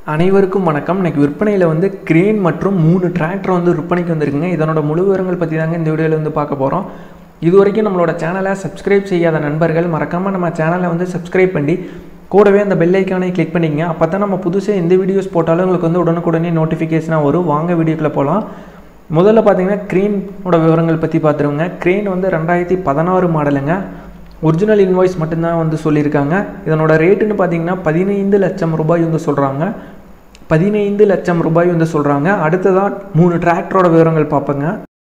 அனைவருக்கும் வணக்கம் இன்னைக்கு விற்பனையில் வந்து கிரேன் மற்றும் மூணு டிராக்டர் வந்து விற்பனைக்கு வந்திருக்குங்க இதனோட முழு விவரங்கள் பற்றி தாங்க இந்த வீடியோவில் வந்து பார்க்க போகிறோம் இது வரைக்கும் நம்மளோட சேனலை சப்ஸ்கிரைப் செய்யாத நண்பர்கள் மறக்காமல் நம்ம சேனலை வந்து சப்ஸ்கிரைப் பண்ணி கூடவே அந்த பெல் ஐக்கானை கிளிக் பண்ணிக்கங்க அப்போ தான் நம்ம புதுசாக எந்த வீடியோஸ் போட்டாலும் உங்களுக்கு வந்து உடனுக்குடனே நோட்டிஃபிகேஷனாக வரும் வாங்க வீடியோக்குள்ளே போகலாம் முதல்ல பார்த்தீங்கன்னா க்ரேனோட விவரங்கள் பற்றி பார்த்துருவோங்க க்ரேன் வந்து ரெண்டாயிரத்தி பதினாறு மாடலுங்க ஒரிஜினல் இன்வாய்ஸ் மட்டும்தான் வந்து சொல்லியிருக்காங்க இதனோட ரேட்டுன்னு பார்த்தீங்கன்னா பதினைந்து லட்சம் ரூபாய் வந்து சொல்கிறாங்க பதினைந்து லட்சம் ரூபாய் வந்து சொல்கிறாங்க அடுத்ததாக மூணு டிராக்டரோட விவரங்கள் பார்ப்போங்க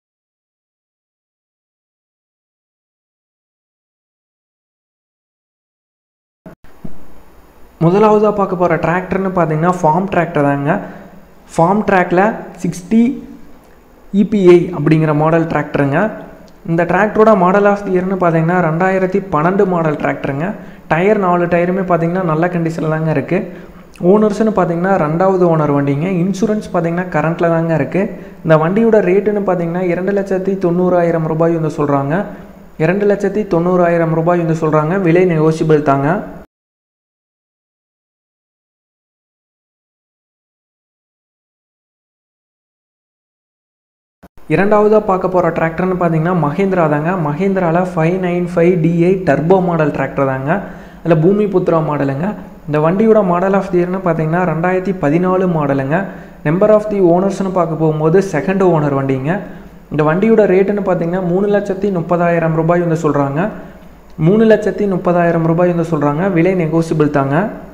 முதலாவதாக பார்க்க போகிற டிராக்டர்னு பார்த்தீங்கன்னா ஃபார்ம் டிராக்டர் தாங்க ஃபார்ம் ட்ராக்ல சிக்ஸ்டி இபிஐ அப்படிங்கிற மாடல் டிராக்டருங்க இந்த டிராக்டரோட மாடல் ஆஃப் தி இயர்னு பார்த்தீங்கன்னா ரெண்டாயிரத்தி பன்னெண்டு மாடல் டிராக்டருங்க டயர் நாலு டயருமே பார்த்தீங்கன்னா நல்ல கண்டிஷனில் தாங்க இருக்குது ஓனர்ஸ்னு பார்த்தீங்கன்னா ரெண்டாவது ஓனர் வண்டிங்க இன்சூரன்ஸ் பார்த்தீங்கன்னா கரண்ட்டில் தாங்க இருக்குது இந்த வண்டியோட ரேட்டுன்னு பார்த்தீங்கன்னா இரண்டு லட்சத்தி தொண்ணூறாயிரம் ரூபாய் வந்து சொல்கிறாங்க இரண்டு லட்சத்தி தொண்ணூறாயிரம் ரூபாய் வந்து சொல்கிறாங்க விலை நெகோசியபிள் தாங்க இரண்டாவதாக பார்க்க போகிற டிராக்டர்னு பார்த்தீங்கன்னா மஹேந்திரா தாங்க மஹேந்திராவில் five nine five DI turbo model tractor தாங்க அதில் பூமி புத்ரா மாடலுங்க இந்த வண்டியோட மாடல் ஆஃப் தி இயர்னு பார்த்தீங்கன்னா ரெண்டாயிரத்தி பதினாலு மாடலுங்க நம்பர் ஆஃப் தி ஓனர்ஸ்னு பார்க்க போகும்போது செகண்ட் ஓனர் வண்டிங்க இந்த வண்டியோட ரேட்டுன்னு பார்த்தீங்கன்னா மூணு லட்சத்தி முப்பதாயிரம் ரூபாய் வந்து சொல்கிறாங்க மூணு லட்சத்தி முப்பதாயிரம் ரூபாய் வந்து சொல்கிறாங்க விலை நெகோசியபிள் தாங்க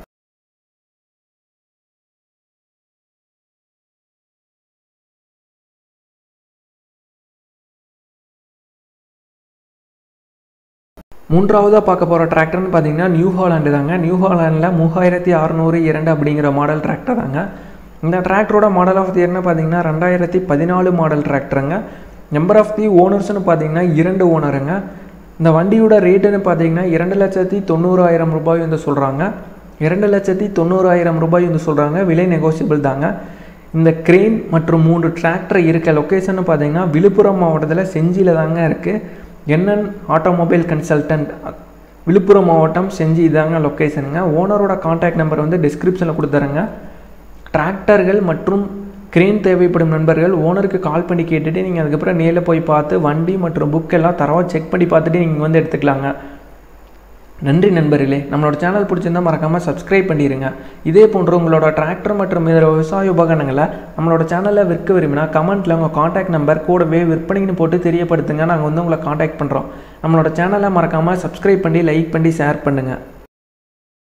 மூன்றாவதாக பார்க்க போகிற டிராக்டர்னு பார்த்தீங்கன்னா நியூ ஹாலாண்டு தாங்க நியூ ஹாலாண்டில் மூவாயிரத்தி அறநூறு இரண்டு அப்படிங்கிற மாடல் டிராக்டர் தாங்க இந்த டிராக்டரோட மாடல் ஆஃப் தி இயர்னு பார்த்தீங்கன்னா ரெண்டாயிரத்தி பதினாலு மாடல் டிராக்டருங்க நம்பர் ஆஃப் தி ஓனர்ஸ்னு பார்த்தீங்கன்னா இரண்டு ஓனருங்க இந்த வண்டியோட ரேட்டுன்னு பார்த்தீங்கன்னா இரண்டு லட்சத்தி தொண்ணூறாயிரம் ரூபாய் வந்து சொல்கிறாங்க இரண்டு லட்சத்தி தொண்ணூறாயிரம் ரூபாய் வந்து சொல்கிறாங்க விலை நெகோசியபிள் தாங்க இந்த கிரெயின் மற்றும் மூன்று டிராக்டர் இருக்க லொக்கேஷன் பார்த்தீங்கன்னா விழுப்புரம் மாவட்டத்தில் செஞ்சியில் தாங்க இருக்குது என்என் ஆட்டோமொபைல் கன்சல்டன்ட் விழுப்புரம் மாவட்டம் செஞ்சு இதாங்க லொக்கேஷனுங்க ஓனரோட காண்டாக்ட் நம்பர் வந்து டிஸ்கிரிப்ஷனில் கொடுத்துறேங்க டிராக்டர்கள் மற்றும் கிரெயின் தேவைப்படும் நண்பர்கள் ஓனருக்கு கால் பண்ணி கேட்டுட்டு நீங்கள் அதுக்கப்புறம் நேரில் போய் பார்த்து வண்டி மற்றும் புக் எல்லாம் தரவாக செக் பண்ணி பார்த்துட்டு நீங்கள் வந்து எடுத்துக்கலாங்க நன்றி நண்பர்களே நம்மளோட சேனல் பிடிச்சிருந்தால் மறக்காமல் சப்ஸ்கிரைப் பண்ணிடுங்க இதே போன்று உங்களோட டிராக்டர் மற்றும் இதர விவசாய உபகரணங்களை நம்மளோட சேனலில் விற்க விரும்பினா கமெண்ட்டில் உங்கள் காண்டாக்ட் நம்பர் கூடவே விற்பனைன்னு போட்டு தெரியப்படுத்துங்க நாங்கள் வந்து உங்களை காண்டாக்ட் பண்ணுறோம் நம்மளோட சேனலை மறக்காமல் சப்ஸ்கிரைப் பண்ணி லைக் பண்ணி ஷேர் பண்ணுங்கள்